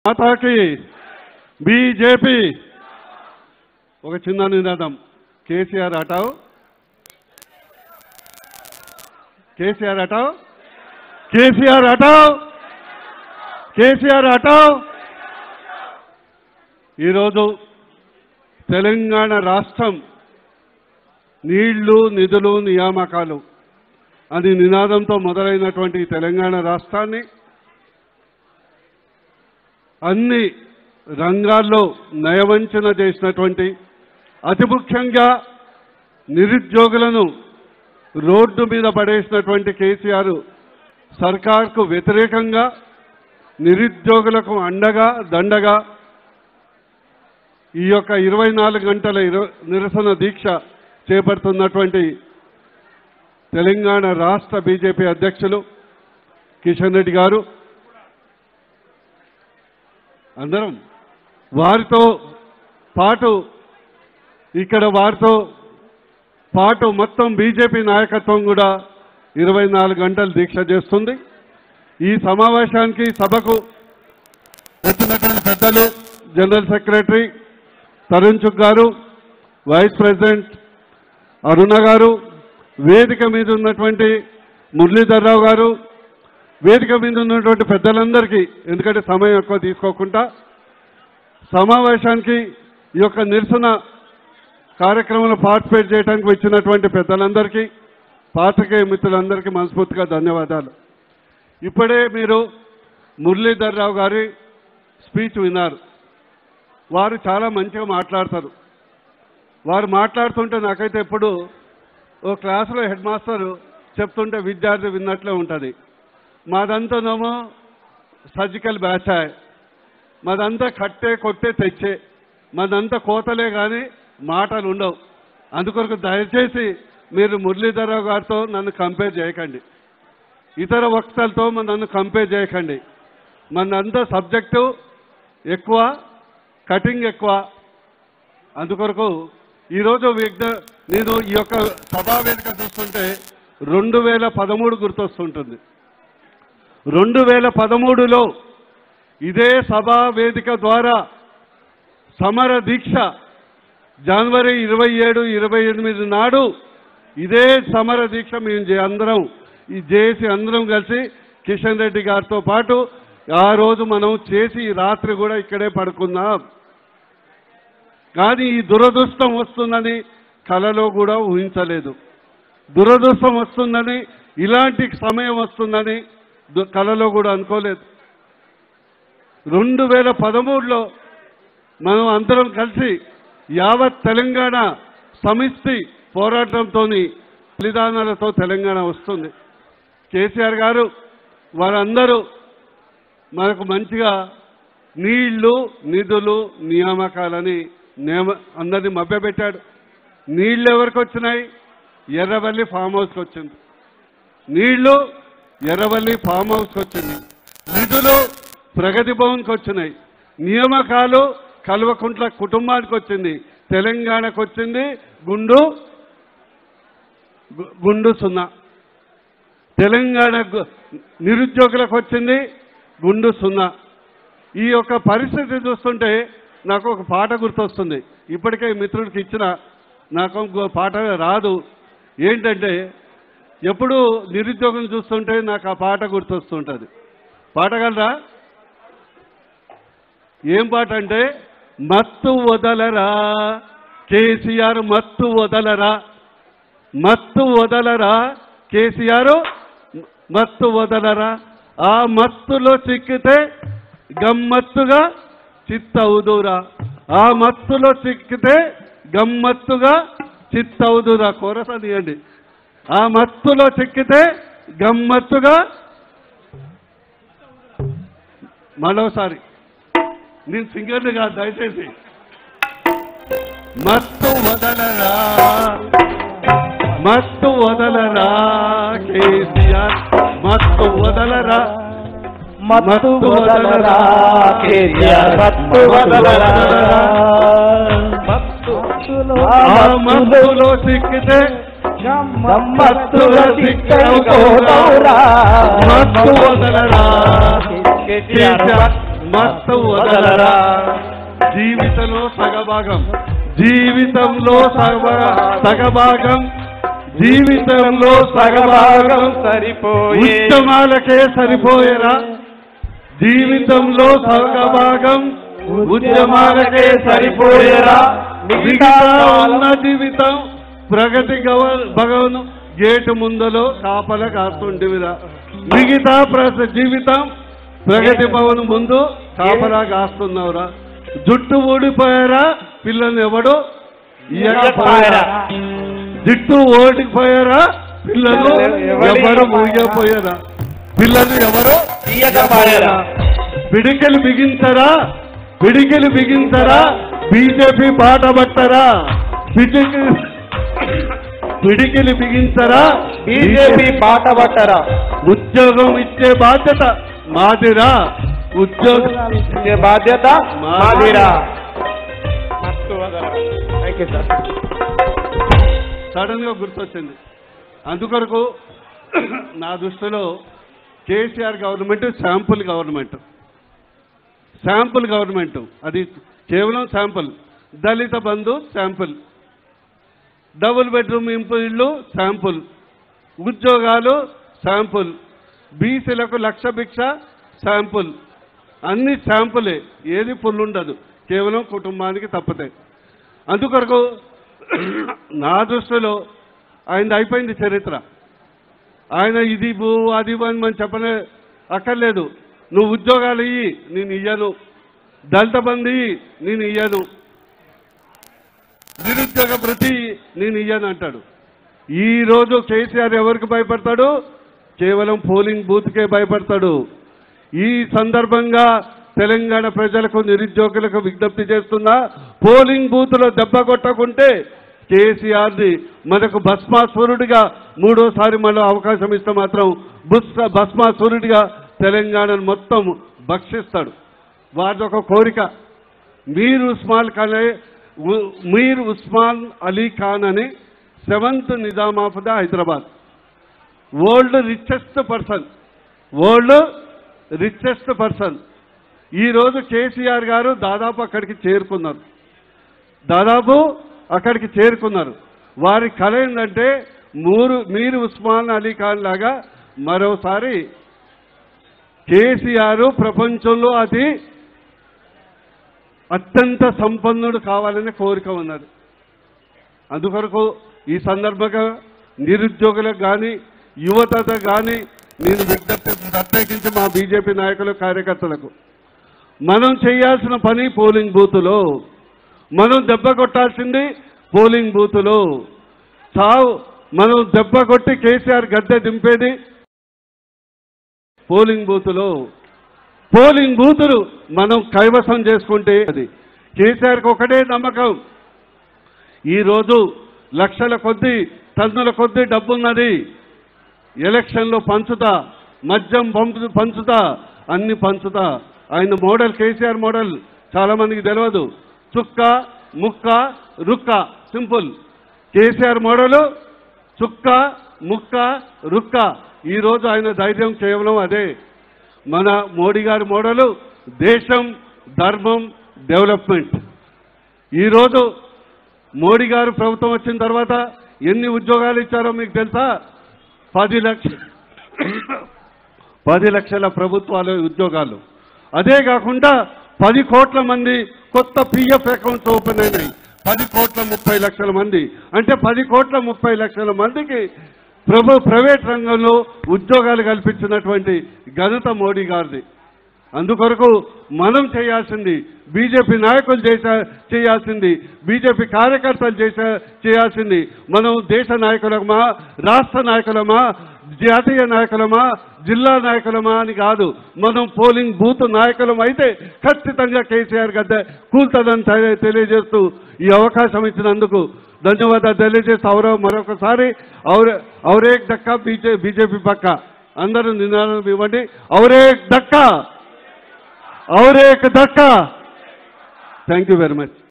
మాతాకి బీజేపీ ఒక చిన్న నినాదం కేసీఆర్ హటావ్ కేసీఆర్ హటావ్ కేసీఆర్ హటావ్ కేసీఆర్ హటావ్ ఈరోజు తెలంగాణ రాష్ట్రం నీళ్లు నిధులు నియామకాలు అని నినాదంతో మొదలైనటువంటి ఈ తెలంగాణ రాష్ట్రాన్ని అన్ని రంగాల్లో నయవంచన చేసినటువంటి అతి ముఖ్యంగా నిరుద్యోగులను రోడ్డు మీద పడేసినటువంటి కేసీఆర్ సర్కార్కు వ్యతిరేకంగా నిరుద్యోగులకు అండగా దండగా ఈ యొక్క ఇరవై నాలుగు గంటల ఇర- నిరసన దీక్ష చేపడుతున్నటువంటి తెలంగాణ రాష్ట్ర బీజేపీ అధ్యక్షులు కిషన్ రెడ్డి గారు అందరం వారితో పాటు ఇక్కడ వారితో పాటు మొత్తం బీజేపీ నాయకత్వం కూడా ఇరవై నాలుగు గంటలు దీక్ష చేస్తుంది ఈ సమావేశానికి సభకు వచ్చినటువంటి పెద్దలు జనరల్ సెక్రటరీ తరుణ్ చుక్ గారు వైస్ ప్రెసిడెంట్ అరుణ గారు వేదిక మీద ఉన్నటువంటి మురళీధర్రావు గారు వేదిక మీద ఉన్నటువంటి పెద్దలందరికీ ఎందుకంటే సమయం ఎక్కువ తీసుకోకుండా సమావేశానికి ఈ యొక్క నిరసన కార్యక్రమంలో పార్టిసిపేట్ చేయడానికి వచ్చినటువంటి పెద్దలందరికీ పాత్రికేయ మిత్రులందరికీ మనస్ఫూర్తిగా ధన్యవాదాలు ఇప్పుడే మీరు మురళీధర్రావు గారి స్పీచ్ విన్నారు వారు చాలా మంచిగా మాట్లాడతారు వారు మాట్లాడుతుంటే నాకైతే ఎప్పుడు ఓ క్లాసులో హెడ్ మాస్టర్ చెప్తుంటే విద్యార్థి విన్నట్లే ఉంటుంది మాదంతానేమో సర్జికల్ బ్యాచ్ మాదంతా కట్టే కొట్టే తెచ్చే మాదంతా కోతలే కానీ మాటలు ఉండవు అందుకొరకు దయచేసి మీరు మురళీధరరావు గారితో నన్ను కంపేర్ చేయకండి ఇతర వక్తలతో మన నన్ను కంపేర్ చేయకండి మనంతా సబ్జెక్టు ఎక్కువ కటింగ్ ఎక్కువ అందుకొరకు ఈరోజు విఘ్న నేను ఈ యొక్క సభా వేదిక చూస్తుంటే రెండు వేల పదమూడు గుర్తొస్తుంటుంది రెండు వేల పదమూడులో ఇదే సభా వేదిక ద్వారా సమర దీక్ష జనవరి ఇరవై ఏడు ఇరవై ఎనిమిది నాడు ఇదే సమర దీక్ష మేము చే- అందరం ఈ చేసి అందరం కలిసి కిషన్ రెడ్డి గారితో పాటు ఆ రోజు మనం చేసి ఈ రాత్రి కూడా ఇక్కడే పడుకుందాం కానీ ఈ దురదృష్టం వస్తుందని కలలో కూడా ఊహించలేదు దురదృష్టం వస్తుందని ఇలాంటి సమయం వస్తుందని దు- కలలో కూడా అనుకోలేదు రెండు వేల పదమూడులో మనం అందరం కలిసి యావత్ తెలంగాణ సమిష్టి పోరాటంతో బలిదానాలతో తెలంగాణ వస్తుంది కేసీఆర్ గారు వారందరూ మనకు మంచిగా నీళ్లు నిధులు నియామకాలని నియమ అందరినీ మభ్యపెట్టాడు నీళ్లు ఎవరికి వచ్చినాయి ఎర్రవల్లి ఫామ్ హౌస్కి వచ్చింది నీళ్లు ఎర్రవల్లి ఫామ్ హౌస్కి వచ్చింది నిధులు ప్రగతి భవన్కి వచ్చినాయి నియామకాలు కల్వకుంట్ల కుటుంబానికి వచ్చింది తెలంగాణకు వచ్చింది గుండు గు- గుండు సున్నా తెలంగాణ గు- నిరుద్యోగులకు వచ్చింది గుండు సున్నా ఈ యొక్క పరిస్థితి చూస్తుంటే నాకు ఒక పాట గుర్తొస్తుంది ఇప్పటికే మిత్రుడికి ఇచ్చిన నాకు ఇంకో పాట రాదు ఏంటంటే ఎప్పుడు నిరుద్యోగం చూస్తుంటే నాకు ఆ పాట గుర్తొస్తుంటుంది పాటగలరా ఏం పాట అంటే మత్తు వదలరా కేసీఆర్ మత్తు వదలరా మత్తు వదలరా కేసీఆర్ మత్తు వదలరా ఆ మత్తులో చిక్కితే గమ్మత్తుగా చిత్తవుదురా ఆ మత్తులో చిక్కితే గమ్మత్తుగా చిత్తవుదురా కోరస తీయండి ఆ మత్తులో చిక్కితే గమ్మత్తుగా మరోసారి నేను సింగర్ని కాదు దయచేసి మత్తు వదలరా మత్తు వదలరా కేసీఆర్ మత్తు వదలరా మత్తు వదలరా కేసీఆర్ మత్తు వదలరా ఆ మత్తులో సిక్కితే మత్తుగా సిక్కైపోతావురా మత్తు వదలరా కేసీఆర్ మత్తు వదలరా జీవితంలో సగభాగం జీవితంలో సగ సగభాగం జీవితంలో సగభాగం సరిపోయే ఉద్యమాలకే సరిపోయేరా జీవితంలో సగభాగం ఉద్యమాలకే సరిపోయేరా మిగతా ఉన్న జీవితం ప్రగతి గవ భగవన్ గేటు ముందలో కాపల కాస్తుండేవిరా మిగతా ప్రస జీవితం ప్రగతి భవన్ ముందు కాపలా కాస్తున్నావురా జుట్టు ఊడిపోయారా పిల్లల్ని ఎవడు ఇయ్యకపోయారా జుట్టు ఓడిపోయారా పిల్లలు ఎవరు ఊయపోయారా పిల్లలు ఎవరు తీయకపోయారా పిడికెలు బిగించరా పిడికెలు బిగించరా బీజేపీ బాట పట్టరా పిడికి పిడికెలు బిగించరా బీజేపీ బాట పట్టరా ఉద్యోగం ఇచ్చే బాధ్యత మాదిరా ఉద్యోగం ఇచ్చే బాధ్యత మాదిరా థ్యాంక్ యూ సార్ సడన్ గా గుర్తొచ్చింది అందుకొరకు నా దృష్టిలో KCR government sample government sample government అది కేవలం sample Dalit Bandhu sample double bedroom ఇంపు ఇళ్ళు శాంపుల్ ఉద్యోగాలు శాంపుల్ బీసీలకు లక్ష భిక్ష శాంపుల్ అన్ని శాంపులే ఏది ఫుల్ ఉండదు కేవలం కుటుంబానికి తప్పుతాయి అందుకొరకు నా దృష్టిలో ఆయన అయిపోయింది చరిత్ర ఆయన ఇది ఇవ్వు అది ఇవ్వు అని మనం చెప్పనే అక్కర్లేదు నువ్వు ఉద్యోగాలు ఇయ్యి నేను ఇయ్యను దళిత బంధు ఇయ్యి నేను ఇయ్యను నిరుద్యోగ భృతి నేను ఇయ్యను అంటాడు ఈ రోజు కేసీఆర్ ఎవరికి భయపడతాడు కేవలం పోలింగ్ బూత్కే భయపడతాడు ఈ సందర్భంగా తెలంగాణ ప్రజలకు నిరుద్యోగులకు విజ్ఞప్తి చేస్తున్నా పోలింగ్ బూత్లో దెబ్బ కొట్టకుంటే కేసీఆర్ని మనకు భస్మాసురుడిగా మూడోసారి మళ్ళీ అవకాశం ఇస్తే మాత్రం బుస్ భస్మాసురుడిగా తెలంగాణను మొత్తం భక్షిస్తాడు వారిది ఒక కోరిక మీర్ ఉస్మాన్ ఖాన్ ఉ- మీర్ ఉస్మాన్ అలీ ఖాన్ అని seventh Nizam of the Hyderabad world richest person world richest person ఈరోజు కేసీఆర్ గారు దాదాపు అక్కడికి చేరుకున్నారు దాదాపు అక్కడికి చేరుకున్నారు వారి కళ ఏంటంటే మూరు మీరు ఉస్మాన్ అలీ ఖాన్ లాగా మరోసారి కేసీఆర్ ప్రపంచంలో అతి అత్యంత సంపన్నుడు కావాలనే కోరిక ఉన్నది అందుకొరకు ఈ సందర్భంగా నిరుద్యోగులకు కానీ యువతకు కానీ నేను విజ్ఞప్తి ప్రత్యేకించి మా బీజేపీ నాయకులు కార్యకర్తలకు మనం చేయాల్సిన పని పోలింగ్ బూతులో మనం దెబ్బ కొట్టాల్సింది పోలింగ్ బూతులో చావు మనం దెబ్బ కొట్టి కేసీఆర్ గద్దె దింపేది పోలింగ్ బూతులో పోలింగ్ బూతులు మనం కైవసం చేసుకుంటే అది కేసీఆర్కి ఒకటే నమ్మకం ఈరోజు లక్షల కొద్దీ టన్నుల కొద్దీ డబ్బున్నది ఎలక్షన్లో పంచుతా మద్యం పంపు పంచుతా అన్ని పంచుతా ఆయన మోడల్ కేసీఆర్ మోడల్ చాలా మందికి తెలియదు చుక్క ముక్క రుక్క సింపుల్ కేసీఆర్ మోడలు చుక్క ముక్క రుక్క ఈరోజు ఆయన ధైర్యం కేవలం అదే మన మోడీ గారి మోడలు దేశం ధర్మం డెవలప్మెంట్ ఈరోజు మోడీ గారు ప్రభుత్వం వచ్చిన తర్వాత ఎన్ని ఉద్యోగాలు ఇచ్చారో మీకు తెలుసా పది లక్ష పది లక్షల ప్రభుత్వాల ఉద్యోగాలు అదే కాకుండా పది కోట్ల మంది కొత్త పిఎఫ్ అకౌంట్స్ ఓపెన్ అయినాయి పది కోట్ల ముప్పై లక్షల మంది అంటే పది కోట్ల ముప్పై లక్షల మందికి ప్రభు ప్రైవేట్ రంగంలో ఉద్యోగాలు కల్పించినటువంటి ఘనత మోడీ గారిది అందుకొరకు మనం చేయాల్సింది బీజేపీ నాయకులు చేసా చేయాల్సింది బీజేపీ కార్యకర్తలు చేసా చేయాల్సింది మనం దేశ నాయకులమా రాష్ట్ర నాయకులమా జాతీయ నాయకులమా జిల్లా నాయకులమా అని కాదు మనం పోలింగ్ బూత్ నాయకులం అయితే ఖచ్చితంగా కేసీఆర్ గద్ద కూల్తదని తె- తెలియజేస్తూ ఈ అవకాశం ఇచ్చినందుకు ధన్యవాదాలు తెలియజేస్తూ అవరో మరొకసారి ఔరే ఔరేక్ దక్క బీజే బీజేపీ పక్క అందరూ నినాదం ఇవ్వండి ఔరేక్ దక్క और एक धक्का थैंक यू वेरी मच